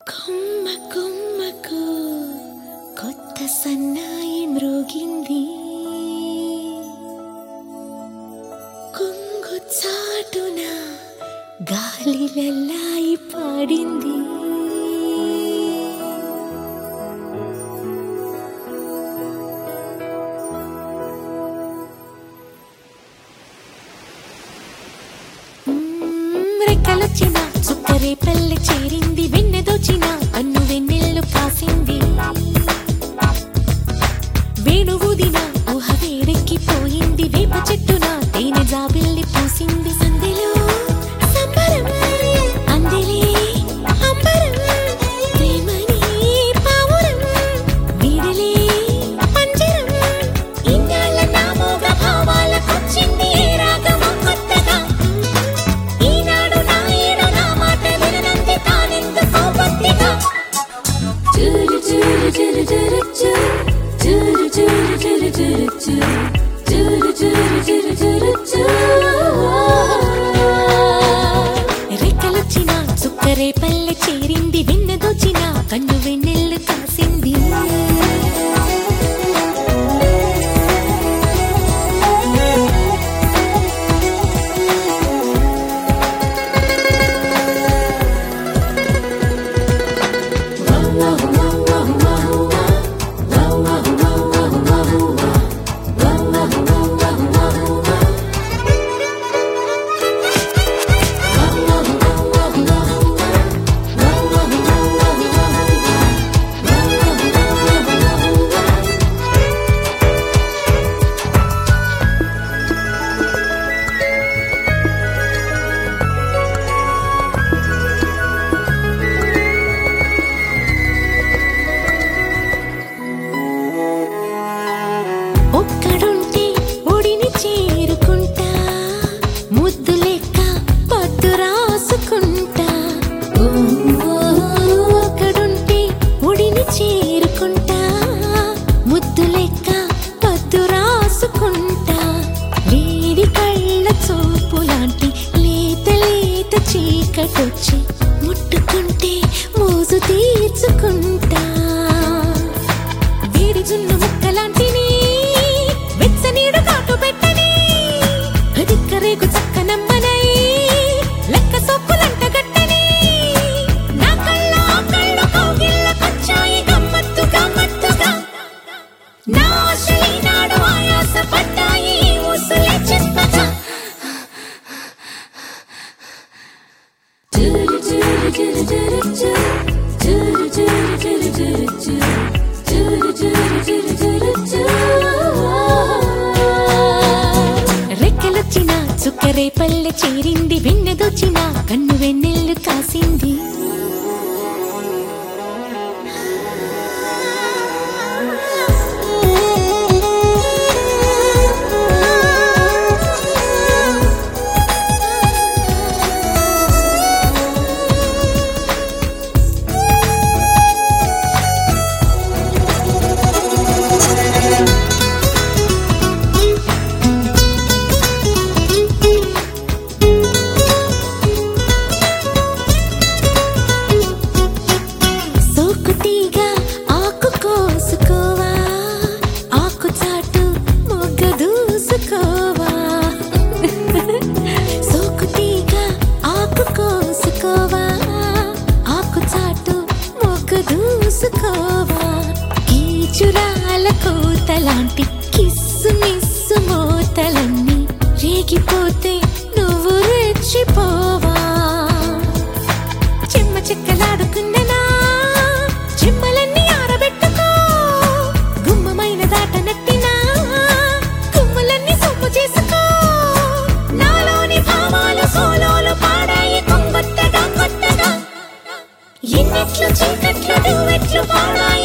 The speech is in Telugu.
కొమ్మ కొమ్మకు కొత్త సన్నాయి మ్రోగింది కొంగు చాటున గాలిలల్లాయి పాడింది మ్మ్, రెక్కలొచ్చిన చుక్కరే పల్లె చేరింది వెన్నెదోచిన అన్ను వెన్నెల్లు కాసింది వేణువుదిన ఊహ వేడెక్కిపోయింది వేప చెట్టున తేనె జాబిల్లి పూసింది సందెలో సంబరం అందెలే అంబరం ప్రేమని పావురం వీడలే పంజరం ఇన్నాళ్ళ నామోగ భావాలకొచ్చింది ఏ రాగమో కొత్తగా ఈనాడు నా ఏడు నా మాట విననంది తానెందుకో బొత్తిగా చురు చురు చురు చురు చురు చురు చురు చురు చురు చురు చురు చురు చురు రెక్కలొచ్చిన చుక్కరే పల్లె చేరింది వెన్నదోచిన కన్ను వెన్నెల్లు కాసింది ఒక్కడుంటే ఒడిని చేరుకుంటా ముద్దు లెక్క పద్దు రాసుకుంటా ఓ, ఒక్కడుంటే ఒడిని చేరుకుంటా ముద్దు లెక్క పద్దు రాసుకుంటా లేడి కళ్ళ చూపు లాంటి లేత లేత చీకటొచ్చి ముట్టుకుంటే మోజు తీర్చుకుంటా వేడి జున్ను ముక్కలాంటిని వెచ్చనీడు కాటు పెట్టని అధిక రేగు చక్క నమ్మనై లెక్క సొక్కులంట గట్టని నా కళ్ళ ఆ కళ్ళ కౌగిళ్ళకొచ్చాయి గమ్మత్తు గమ్మత్తుగా నా ఆశలే నాడు ఆయాస పడ్డాయి ఊసులే చెప్పగా చురు చురు చురు చురు చురు చురు చురు చురు చురు చురు చురు చురు చురు చురు రెక్కలొచ్చిన చుక్కరే పల్లె చేరింది వెన్నెదొచ్చిన కన్ను వెన్నెల్లు కాసింది సోకుతీగా ఆకు కోసుకోవా ఆకు చాటు మొగ్గ దూసుకోవా సోకుతీగా ఆకు కోసుకోవా ఆకు చాటు మొగ్గ దూసుకోవా కీచురాల కోతలాంటి కిస్సు మిస్సు మోతలన్నీ రేగిపోతే నువ్వు రెచ్చిపోవా చెమ్మ చెక్కలాడుకున్ననా చెమ్మలన్నీ ఆరబెట్టుకో గుమ్మమైన దాట నట్టినా గుమ్మలన్నీ సొమ్ము చేసుకో నాలోని భావాలు సోలోలు పాడాయి కొంగొత్తగా కొత్తగా ఎన్నెట్లు చీకట్లు డువెట్లు పాడాయి